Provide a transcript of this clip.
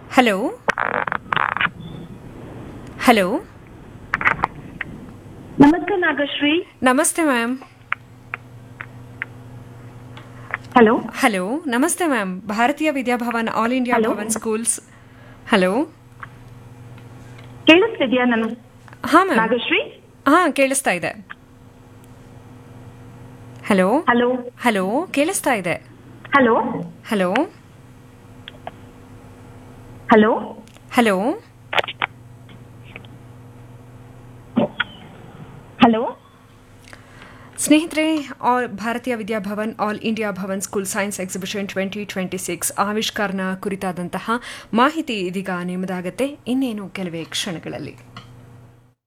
Hello hello ನಮಸ್ತೆ ನಾಗಶ್ರೀ ನಮಸ್ತೆ ma'am hello hello ನಮಸ್ತೆ ma'am Bharatiya Vidya Bhavan all India Hello. Bhavan schools hello ಕೇಳಿಸ್ತಿದ್ಯಾ ನಾನು ಹಾಂ ಮ್ಯಾಮ್ ನಾಗಶ್ರೀ ಹಾಂ ಕೇಳಿಸ್ತಾ ಇದೆ ಹಲೋ ಹಲೋ ಹಲೋ ಕೇಳಿಸ್ತಾ ಇದೆ hello hello hello hello hello ಸ್ನೇಹಿತರೆ all Bharatiya Vidya Bhavan all India Bhavan school science exhibition twenty twenty six ಆವಿಷ್ಕಾರನ ಕುರಿತಾದಂತಹ ಮಾಹಿತಿ ಇದೀಗ ನಿಮ್ಮದಾಗತ್ತೆ ಇನ್ನೇನು ಕೆಲವೇ ಕ್ಷಣಗಳಲ್ಲಿ